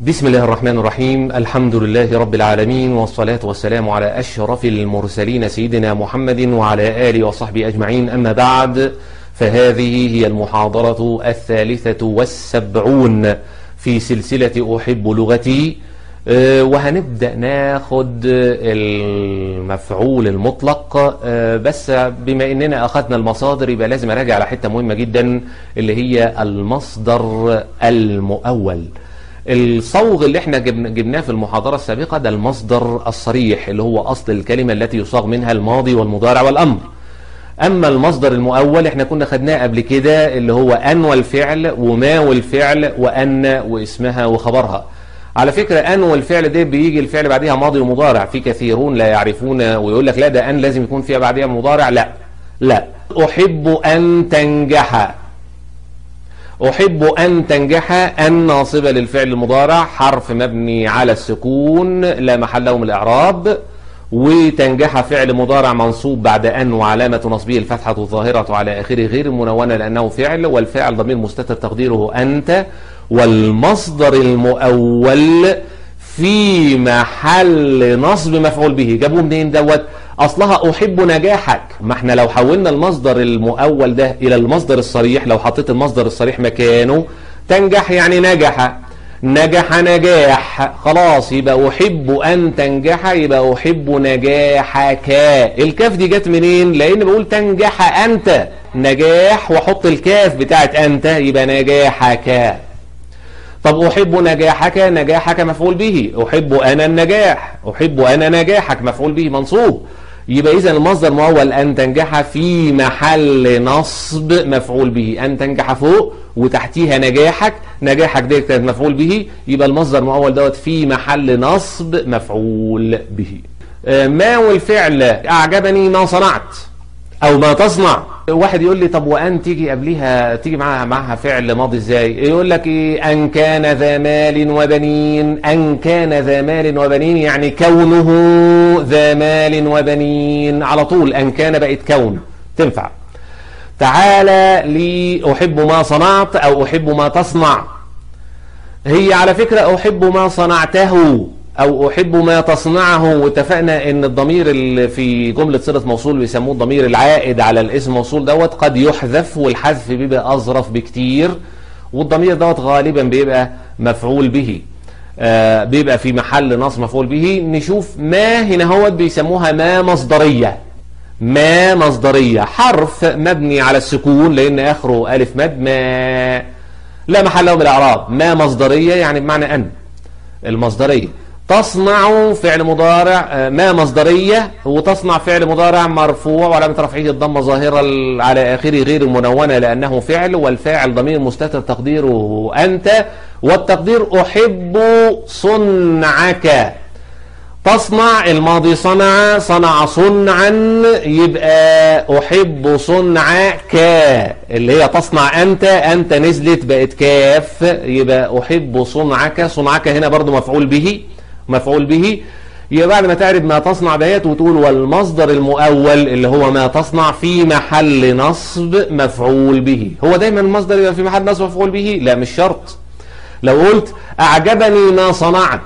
بسم الله الرحمن الرحيم الحمد لله رب العالمين والصلاة والسلام على أشرف المرسلين سيدنا محمد وعلى آله وصحبه أجمعين أما بعد فهذه هي المحاضرة الثالثة والسبعون في سلسلة أحب لغتي أه وهنبدأ ناخد المفعول المطلق أه بس بما اننا اخذنا المصادر يبقى لازم اراجع على حتة مهمة جدا اللي هي المصدر المؤول الصوغ اللي احنا جبناه في المحاضرة السابقة ده المصدر الصريح اللي هو اصل الكلمة التي يصاغ منها الماضي والمضارع والامر اما المصدر المؤول احنا كنا خدناه قبل كده اللي هو ان والفعل وما والفعل وان واسمها وخبرها على فكرة أن والفعل ده بيجي الفعل بعدها ماضي ومضارع في كثيرون لا يعرفون ويقول لك لا ده أن لازم يكون فيها بعدها مضارع لا لا أحب أن تنجح أحب أن تنجح أن ناصبة للفعل المضارع حرف مبني على السكون لا محل له من الإعراب وتنجح فعل مضارع منصوب بعد أن وعلامة نصبه الفتحة الظاهرة على آخره غير منونة لأنه فعل والفاعل ضمير مستتر تقديره أنت والمصدر المؤول في محل نصب مفعول به جابوه منين دوت اصلها احب نجاحك ما احنا لو حولنا المصدر المؤول ده الى المصدر الصريح لو حطيت المصدر الصريح مكانه تنجح يعني نجح نجح نجاح خلاص يبقى احب ان تنجح يبقى احب نجاحك الكاف دي جت منين لان بقول تنجح انت نجاح واحط الكاف بتاعت انت يبقى نجاحك طب أحب نجاحك نجاحك مفعول به أحب أنا النجاح أحب أنا نجاحك مفعول به منصوب يبقى إذا المصدر مؤول أن تنجح في محل نصب مفعول به أن تنجح فوق وتحتيها نجاحك نجاحك دي كانت مفعول به يبقى المصدر المؤول دوت في محل نصب مفعول به ما والفعل أعجبني ما صنعت أو ما تصنع واحد يقول لي طب وان تيجي قبلها تيجي معاها معاها فعل ماضي ازاي يقول لك ايه ان كان ذا مال وبنين ان كان ذا مال وبنين يعني كونه ذا مال وبنين على طول ان كان بقت كون تنفع تعالى لي احب ما صنعت او احب ما تصنع هي على فكرة احب ما صنعته او احب ما تصنعه واتفقنا ان الضمير اللي في جملة صلة موصول بيسموه الضمير العائد على الاسم موصول دوت قد يحذف والحذف بيبقى اظرف بكتير والضمير دوت غالبا بيبقى مفعول به آه بيبقى في محل نصب مفعول به نشوف ما هنا هو بيسموها ما مصدرية ما مصدرية حرف مبني على السكون لان اخره الف مد ما لا محل له من الاعراب ما مصدرية يعني بمعنى ان المصدرية تصنع فعل مضارع ما مصدرية وتصنع فعل مضارع مرفوع وعلامة رفعه الضمة ظاهرة على آخره غير منونة لأنه فعل والفاعل ضمير مستتر تقديره أنت والتقدير أحب صنعك تصنع الماضي صنع صنع صنعا يبقى أحب صنعك اللي هي تصنع أنت أنت نزلت بقت كاف يبقى أحب صنعك صنعك هنا برضو مفعول به مفعول به يبقى بعد ما تعرف ما تصنع ديت وتقول والمصدر المؤول اللي هو ما تصنع في محل نصب مفعول به هو دايما المصدر يبقى في محل نصب مفعول به لا مش شرط لو قلت أعجبني ما صنعت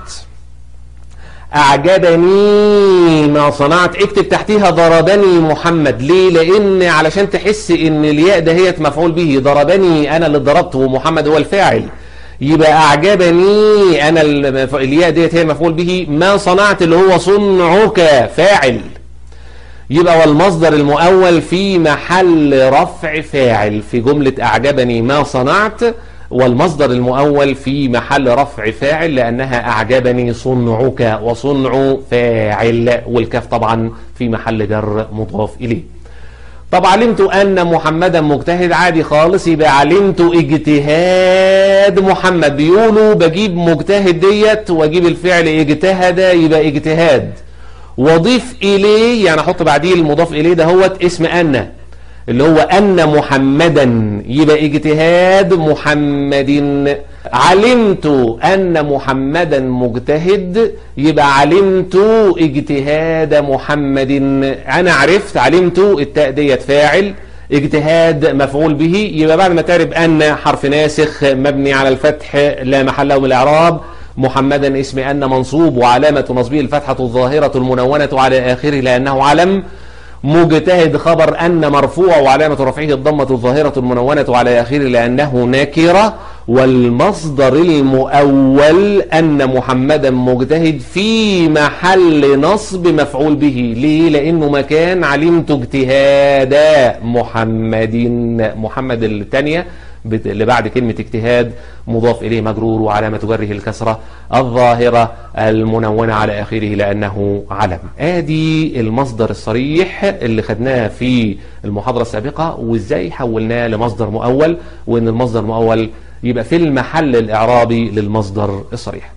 أعجبني ما صنعت اكتب تحتيها ضربني محمد ليه لأن علشان تحس ان الياء دهيت مفعول به ضربني أنا اللي ضربته ومحمد هو الفاعل يبقى أعجبني أنا الياء ديت هي مفعول به ما صنعت اللي هو صنعك فاعل يبقى والمصدر المؤول في محل رفع فاعل في جملة أعجبني ما صنعت والمصدر المؤول في محل رفع فاعل لأنها أعجبني صنعك وصنع فاعل والكاف طبعا في محل جر مضاف إليه طب علمت أن محمدا مجتهد عادي خالص يبقى علمت اجتهاد محمد بيقولوا بجيب مجتهد ديت واجيب الفعل اجتهد يبقى اجتهاد واضيف إليه يعني أحط بعديه المضاف إليه ده هو اسم أن اللي هو أن محمدا يبقى اجتهاد محمد علمت أن محمدا مجتهد يبقى علمت اجتهاد محمد أنا عرفت علمت التاء ديت فاعل اجتهاد مفعول به يبقى بعد ما تعرف أن حرف ناسخ مبني على الفتح لا محل له من الإعراب محمدا اسم أن منصوب وعلامة نصبه الفتحة الظاهرة المنونة على آخره لأنه علم مجتهد خبر أن مرفوع وعلامة رفعه الضمة الظاهرة المنونة على آخره لأنه نكرة والمصدر المؤول أن محمدا مجتهد في محل نصب مفعول به ليه؟ لأنه مكان علمت اجتهاد محمد محمد الثانية اللي بعد كلمة اجتهاد مضاف إليه مجرور وعلامة جره الكسرة الظاهرة المنونة على آخره لأنه علم آدي المصدر الصريح اللي خدناه في المحاضرة السابقة وإزاي حولناه لمصدر مؤول وإن المصدر المؤول يبقى في المحل الإعرابي للمصدر الصريح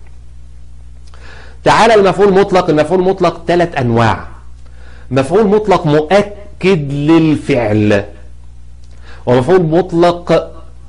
تعالى المفعول مطلق المفعول مطلق ثلاث أنواع مفعول مطلق مؤكد للفعل ومفعول مطلق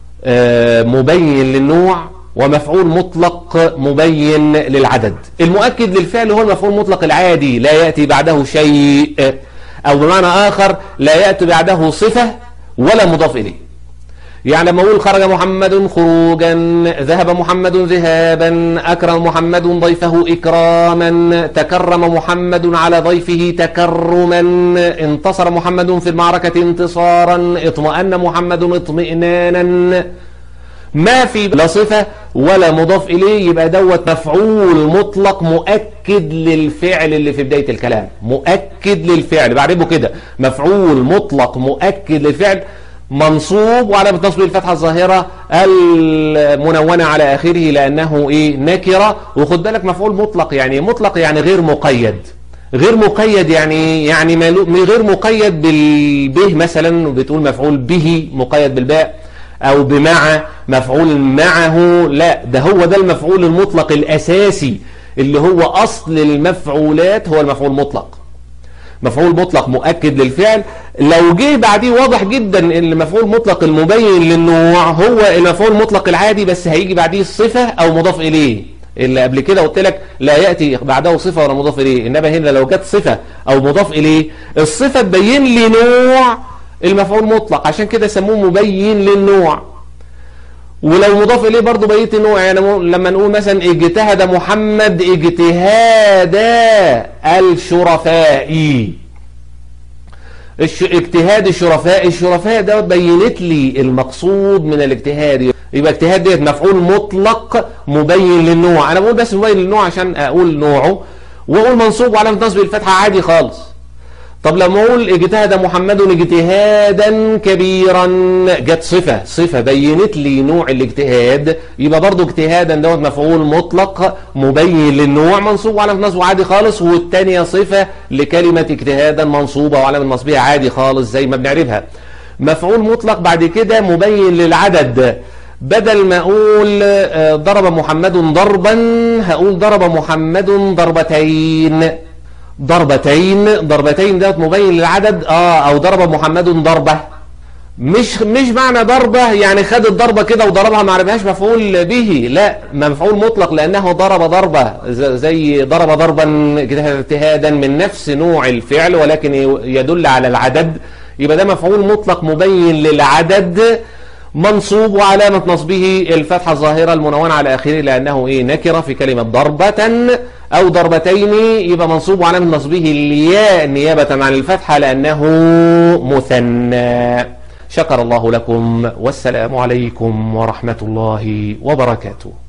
مبين للنوع ومفعول مطلق مبين للعدد المؤكد للفعل هو المفعول المطلق العادي لا يأتي بعده شيء أو بمعنى آخر لا يأتي بعده صفة ولا مضاف إليه يعني لما أقول خرج محمد خروجا ذهب محمد ذهابا أكرم محمد ضيفه إكراما تكرم محمد على ضيفه تكرما انتصر محمد في المعركة انتصارا اطمأن محمد اطمئنانا ما في لا صفة ولا مضاف إليه يبقى دوت مفعول مطلق مؤكد للفعل اللي في بداية الكلام مؤكد للفعل بعرفه كده مفعول مطلق مؤكد للفعل منصوب وعلامة نصبه الفتحة الظاهرة المنونة على آخره لأنه إيه نكرة وخد بالك مفعول مطلق يعني مطلق يعني غير مقيد غير مقيد يعني يعني غير مقيد بالبه مثلا بتقول مفعول به مقيد بالباء أو بمع مفعول معه لا ده هو ده المفعول المطلق الأساسي اللي هو أصل المفعولات هو المفعول المطلق مفعول مطلق مؤكد للفعل لو جه بعديه واضح جدا ان المفعول مطلق المبين للنوع هو المفعول المطلق العادي بس هيجي بعديه الصفة او مضاف اليه اللي قبل كده قلت لك لا يأتي بعده صفة ولا مضاف اليه انما هنا لو جت صفة او مضاف اليه الصفة تبين لي نوع المفعول مطلق عشان كده سموه مبين للنوع ولو مضاف اليه برضه بقيه النوع يعني لما نقول مثلا اجتهد محمد اجتهاد الشرفاء الش... اجتهاد الشرفاء الشرفاء ده بينت لي المقصود من الاجتهاد يبقى اجتهاد ديت مفعول مطلق مبين للنوع انا بقول بس مبين للنوع عشان اقول نوعه واقول منصوب وعلامه نصب الفتحه عادي خالص طب لما اقول اجتهد محمد اجتهادا كبيرا جت صفة صفة بينت لي نوع الاجتهاد يبقى برضو اجتهادا دوت مفعول مطلق مبين للنوع منصوب وعلامة نصبه عادي خالص والتانية صفة لكلمة اجتهادا منصوبة وعلامة نصبها عادي خالص زي ما بنعرفها مفعول مطلق بعد كده مبين للعدد بدل ما اقول ضرب محمد ضربا هقول ضرب محمد ضربتين ضربتين ضربتين دوت مبين للعدد اه او ضرب محمد ضربة مش مش معنى ضربة يعني خد الضربة كده وضربها ما عرفهاش مفعول به لا مفعول مطلق لانه ضرب ضربة زي ضرب ضربا اجتهادا من نفس نوع الفعل ولكن يدل على العدد يبقى ده مفعول مطلق مبين للعدد منصوب وعلامة نصبه الفتحة الظاهرة المنونة على آخره لأنه إيه نكرة في كلمة ضربة أو ضربتين يبقى منصوب وعلامة نصبه الياء نيابة عن الفتحة لأنه مثنى شكر الله لكم والسلام عليكم ورحمة الله وبركاته